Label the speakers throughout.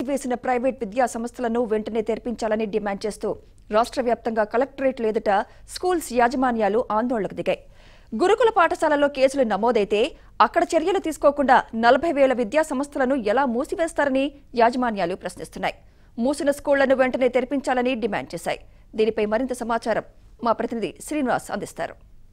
Speaker 1: మూసివేసిన ప్రైవేట్ విద్యా సంస్థలను వెంటనే తెరిపించాలని డిమాండ్ చేస్తూ రాష్ట్ర వ్యాప్తంగా కలెక్టరేట్లు ఎదుట స్కూల్స్ యాజమాన్యాలు ఆందోళనకు దిగాయి గురుకుల పాఠశాలల్లో కేసులు నమోదైతే అక్కడ చర్యలు తీసుకోకుండా నలభై వేల విద్యా సంస్థలను ఎలా మూసివేస్తారని యాజమాన్యాలు ప్రశ్నిస్తున్నాయి మూసిన స్కూళ్లను వెంటనే తెరిపించాలని డిమాండ్ చేశాయి దీనిపై మరింత సమాచారం మా ప్రతినిధి శ్రీనివాస్ అందిస్తారు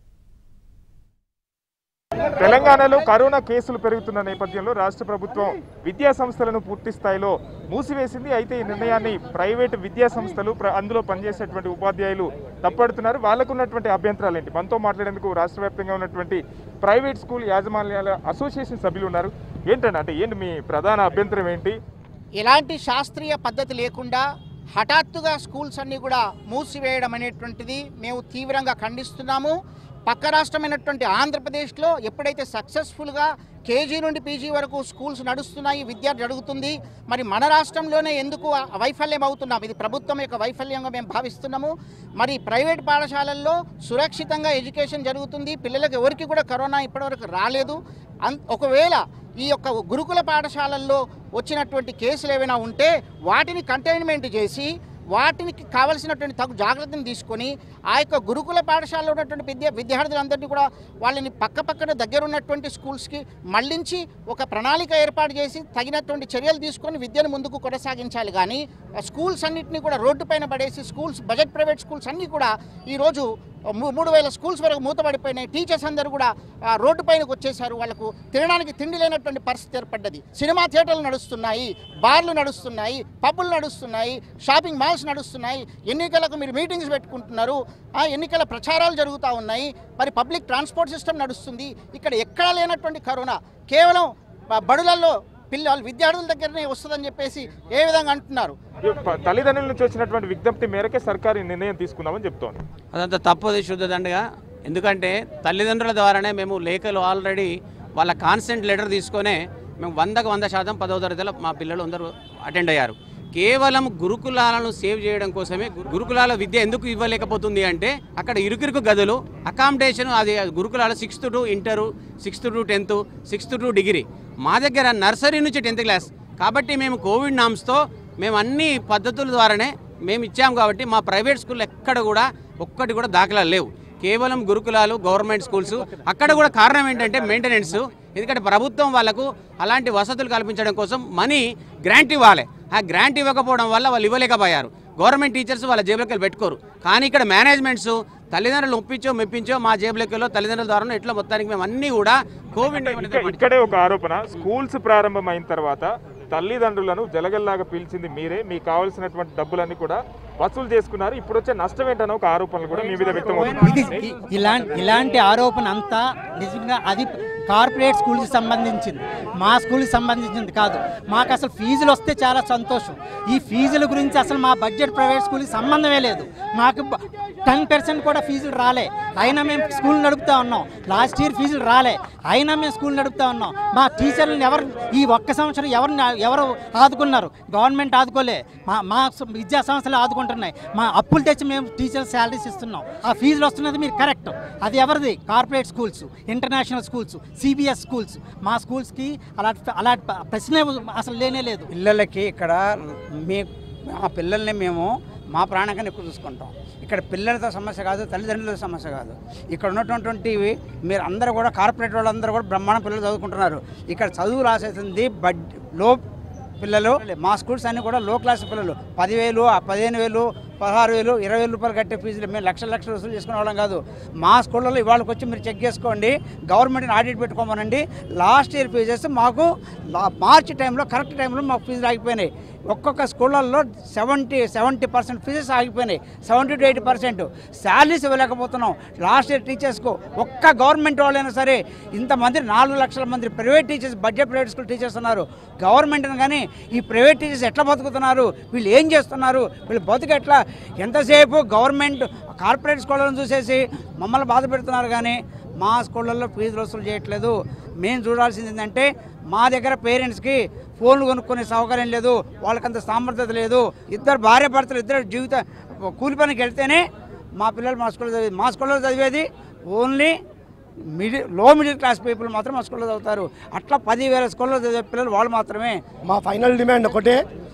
Speaker 2: తెలంగాణలో కరోనా కేసులు పెరుగుతున్న నేపథ్యంలో రాష్ట్ర ప్రభుత్వం విద్యా సంస్థలను పూర్తి స్థాయిలో మూసివేసింది అయితే ఈ నిర్ణయాన్ని ప్రైవేటు విద్యా సంస్థలు ప్ర- అందులో పనిచేసేటువంటి ఉపాధ్యాయులు తప్పడుతున్నారు వాళ్ళకు ఉన్నటువంటి అభ్యంతరాలు ఏంటి మనతో మాట్లాడేందుకు రాష్ట్ర వ్యాప్తంగా ఉన్నటువంటి ప్రైవేట్ స్కూల్ యాజమాన్యాల అసోసియేషన్ సభ్యులు ఉన్నారు ఏంటంటే అంటే ఏంటి మీ ప్రధాన అభ్యంతరం ఏంటి
Speaker 3: ఎలాంటి శాస్త్రీయ పద్ధతి లేకుండా హఠాత్తుగా స్కూల్స్ అన్నీ కూడా మూసివేయడం అనేటువంటిది మేము తీవ్రంగా ఖండిస్తున్నాము పక్క రాష్ట్రమైనటువంటి ఆంధ్రప్రదేశ్లో ఎప్పుడైతే సక్సెస్ఫుల్గా కేజీ నుండి పీజీ వరకు స్కూల్స్ నడుస్తున్నాయి విద్య జరుగుతుంది మరి మన రాష్ట్రంలోనే ఎందుకు ఆ వైఫల్యం అవుతున్నాం ఇది ప్రభుత్వం యొక్క వైఫల్యంగా మేము భావిస్తున్నాము మరి ప్రైవేట్ పాఠశాలల్లో సురక్షితంగా ఎడ్యుకేషన్ జరుగుతుంది పిల్లలకు ఎవరికి కూడా కరోనా ఇప్పటివరకు రాలేదు అన్ ఒకవేళ ఈ యొక్క గురుకుల పాఠశాలల్లో వచ్చినటువంటి కేసులు ఏవైనా ఉంటే వాటిని కంటైన్మెంట్ చేసి వాటికి కావలసినటువంటి తగు జాగ్రత్తను తీసుకొని ఆ యొక్క గురుకుల పాఠశాలలో ఉన్నటువంటి విద్య విద్యార్థులందరినీ కూడా వాళ్ళని పక్క పక్కన దగ్గర ఉన్నటువంటి స్కూల్స్కి మళ్ళించి ఒక ప్రణాళిక ఏర్పాటు చేసి తగినటువంటి చర్యలు తీసుకొని విద్యను ముందుకు కొనసాగించాలి కానీ ఆ స్కూల్స్ అన్నింటినీ కూడా రోడ్డు పైన పడేసి స్కూల్స్ బడ్జెట్ ప్రైవేట్ స్కూల్స్ అన్నీ కూడా ఈరోజు మూ- మూడు వేల స్కూల్స్ వరకు మూతపడిపోయినాయి టీచర్స్ అందరూ కూడా ఆ, రోడ్డు పైనకు వచ్చేసారు వాళ్ళకు తినడానికి తిండి లేనటువంటి పరిస్థితి ఏర్పడ్డది సినిమా థియేటర్లు నడుస్తున్నాయి బార్లు నడుస్తున్నాయి పబ్బులు నడుస్తున్నాయి షాపింగ్ మాల్స్ నడుస్తున్నాయి ఎన్నికలకు మీరు మీటింగ్స్ పెట్టుకుంటున్నారు ఆ, ఎన్నికల ప్రచారాలు జరుగుతూ ఉన్నాయి మరి పబ్లిక్ ట్రాన్స్పోర్ట్ సిస్టమ్ నడుస్తుంది ఇక్కడ ఎక్కడా లేనటువంటి కరోనా కేవలం బ- బడులలో పిల్లలు విద్యార్థుల దగ్గరనే వస్తుందని చెప్పేసి ఏ విధంగా అంటున్నారు
Speaker 2: ఈ ప- తల్లిదండ్రుల నుంచి వచ్చినటువంటి విజ్ఞప్తి మేరకే సర్కారు ఈ నిర్ణయం తీసుకుందామని చెప్తోంది
Speaker 4: అదంతా తప్పది శుద్ధదండగా ఎందుకంటే తల్లిదండ్రుల ద్వారానే మేము లేఖలు ఆల్రెడీ వాళ్ళ కాన్సెంట్ లెటర్ తీసుకొనే మేము వందకు వంద శాతం పదవ తరగతిలో మా పిల్లలు అందరూ అటెండ్ అయ్యారు కేవలం గురుకులాలను సేవ్ చేయడం కోసమే గు- గురుకులాల విద్య ఎందుకు ఇవ్వలేకపోతుంది అంటే అక్కడ ఇరుకిరుకు గదులు అకామిడేషన్ అది గురుకులాల sixth to inter sixth to tenth sixth to degree మా దగ్గర నర్సరీ నుంచి టెన్త్ క్లాస్ కాబట్టి మేము కోవిడ్ నామ్స్తో మేము అన్ని పద్ధతుల ద్వారానే మేము ఇచ్చాము కాబట్టి మా ప్రైవేట్ స్కూల్ ఎక్కడ కూడా ఒక్కటి కూడా దాఖలాలు లేవు కేవలం గురుకులాలు గవర్నమెంట్ స్కూల్స్ అక్కడ కూడా కారణం ఏంటంటే మెయింటెనెన్స్ ఎందుకంటే ప్రభుత్వం వాళ్ళకు అలాంటి వసతులు కల్పించడం కోసం మనీ గ్రాంట్ ఇవ్వాలి ఆ గ్రాంట్ ఇవ్వకపోవడం వల్ల వాళ్ళు ఇవ్వలేకపోయారు గవర్నమెంట్ టీచర్స్ వాళ్ళ జేబులోకి వెళ్ళి పెట్టుకోరు కానీ ఇక్కడ మేనేజ్మెంట్స్ తల్లిదండ్రులు ఒప్పించో మెప్పించో మా జేబులోకి తల్లిదండ్రుల ద్వారా ఇట్లా మొత్తానికి మేము అన్నీ కూడా కోవిడ్
Speaker 2: ఇక్క- ఇక్కడే ఒక ఆరోపణ స్కూల్స్ ప్రారంభమైన తర్వాత తల్లిదండ్రులను జలగల్లాగా పీల్చింది మీరే మీకు కావాల్సినటువంటి డబ్బులన్నీ కూడా వసూలు చేసుకున్నారు ఇప్పుడు వచ్చే నష్టం ఏంటనే ఒక ఆరోపణలు కూడా మీ మీద వ్యక్తం
Speaker 5: ఇది
Speaker 2: అవుతుంది
Speaker 5: ఇ- ఇలాంటి ఇలాంటి ఆరోపణ అంతా నిజంగా అది కార్పొరేట్ స్కూల్కి సంబంధించింది మా స్కూల్కి సంబంధించింది కాదు మాకు అసలు ఫీజులు వస్తే చాలా సంతోషం ఈ ఫీజుల గురించి అసలు మా బడ్జెట్ ప్రైవేట్ స్కూల్కి సంబంధమే లేదు మాకు టెన్ పర్సెంట్ కూడా ఫీజులు రాలే అయినా మేము స్కూల్ నడుపుతా ఉన్నాం లాస్ట్ ఇయర్ ఫీజులు రాలే అయినా మేము స్కూల్ నడుపుతా ఉన్నాం మా టీచర్లను ఎవరు ఈ ఒక్క సంవత్సరం ఎవరిని ఎవరు ఆదుకున్నారు గవర్నమెంట్ ఆదుకోలే మా మా విద్యా సంస్థలు ఆదుకుంటున్నాయి మా అప్పులు తెచ్చి మేము టీచర్ శాలరీస్ ఇస్తున్నాం ఆ ఫీజులు వస్తున్నది మీరు కరెక్ట్ అది ఎవరిది corporate schools international schools CBS schools మా స్కూల్స్కి అలాంటి అలాంటి ప్రశ్నే అసలు లేనే లేదు
Speaker 6: పిల్లలకి ఇక్కడ మీ మా పిల్లల్ని మేము మా ప్రాణంగా ఎక్కువ చూసుకుంటాం ఇక్కడ పిల్లలతో సమస్య కాదు తల్లిదండ్రులతో సమస్య కాదు ఇక్కడ ఉన్నటువంటి మీరు అందరూ కూడా కార్పొరేట్ వాళ్ళందరూ కూడా బ్రహ్మాండ పిల్లలు చదువుకుంటున్నారు ఇక్కడ చదువు రాసేసింది బడ్ లో పిల్లలు మా స్కూల్స్ అన్ని కూడా లో క్లాస్ పిల్లలు పదివేలు ఆ పదిహేను వేలు పదహారు వేలు ఇరవై వేల రూపాయలు కట్టే ఫీజులు మేము లక్షల లక్షలు వసూలు చేసుకునే వాళ్ళం కాదు మా స్కూళ్ళలో ఇవాళకి వచ్చి మీరు చెక్ చేసుకోండి గవర్నమెంట్ని ఆడిట్ పెట్టుకోమనండి లాస్ట్ ఇయర్ ఫీజెస్ మాకు లా- మార్చి టైంలో కరెక్ట్ టైంలో మాకు ఫీజులు ఆగిపోయినాయి ఒక్కొక్క స్కూళ్ళల్లో సెవెంటీ సెవెంటీ పర్సెంట్ ఫీజెస్ ఆగిపోయినాయి seventy to eighty percent salaries ఇవ్వలేకపోతున్నాం లాస్ట్ ఇయర్ టీచర్స్కు ఒక్క గవర్నమెంట్ వాళ్ళైనా సరే ఇంతమంది నాలుగు లక్షల మంది private teachers budget private school teachers ఉన్నారు గవర్నమెంట్ కానీ ఈ ప్రైవేట్ టీచర్స్ ఎట్లా బతుకుతున్నారు వీళ్ళు ఏం చేస్తున్నారు వీళ్ళు బతుకు ఎట్లా ఎంతసేపు గవర్నమెంట్ కార్పొరేట్ స్కూళ్ళను చూసేసి మమ్మల్ని బాధ పెడుతున్నారు కానీ మా స్కూళ్ళల్లో ఫీజులు వసూలు చేయట్లేదు మేము చూడాల్సింది ఏంటంటే మా దగ్గర పేరెంట్స్కి ఫోన్లు కొనుక్కునే సౌకర్యం లేదు వాళ్ళకంత సామర్థ్యత లేదు ఇద్దరు భార్య భర్తలు ఇద్దరు జీవిత కూలి పనికి వెళ్తేనే మా పిల్లలు మా స్కూల్లో చదివేది మా స్కూల్లో చదివేది ఓన్లీ మిడిల్ లో మిడిల్ క్లాస్ పీపుల్ మాత్రం మా స్కూల్లో చదువుతారు అట్లా పదివేల స్కూల్లో చదివే పిల్లలు వాళ్ళు మాత్రమే
Speaker 7: మా ఫైనల్ డిమాండ్ ఒకటే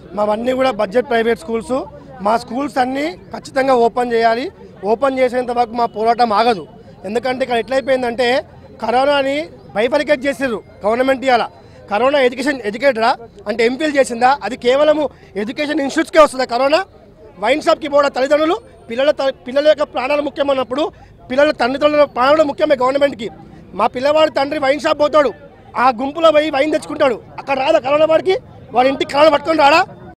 Speaker 7: మావన్నీ కూడా బడ్జెట్ ప్రైవేట్ స్కూల్స్ మా స్కూల్స్ అన్నీ ఖచ్చితంగా ఓపెన్ చేయాలి ఓపెన్ చేసేంత వరకు మా పోరాటం ఆగదు ఎందుకంటే ఇక్కడ ఎట్లయిపోయిందంటే కరోనాని బైఫరికేట్ చేసారు గవర్నమెంట్ ఇవాళ కరోనా ఎడ్యుకేషన్ ఎడ్యుకేటరా అంటే ఎంపీలు చేసిందా అది కేవలము ఎడ్యుకేషన్ ఇన్స్టిట్యూట్స్కే వస్తుందా కరోనా వైన్ షాప్కి పోవడం తల్లిదండ్రులు పిల్లల త- పిల్లల యొక్క ప్రాణాలు ముఖ్యమన్నప్పుడు పిల్లల తల్లిదండ్రుల ప్రాణాలు ముఖ్యమే గవర్నమెంట్కి మా పిల్లవాడు తండ్రి వైన్ షాప్ పోతాడు ఆ గుంపులో పోయి వైన్ తెచ్చుకుంటాడు అక్కడ రాదా కరోనా వాడికి వాడి ఇంటికి కరోనా పట్టుకొని రాడా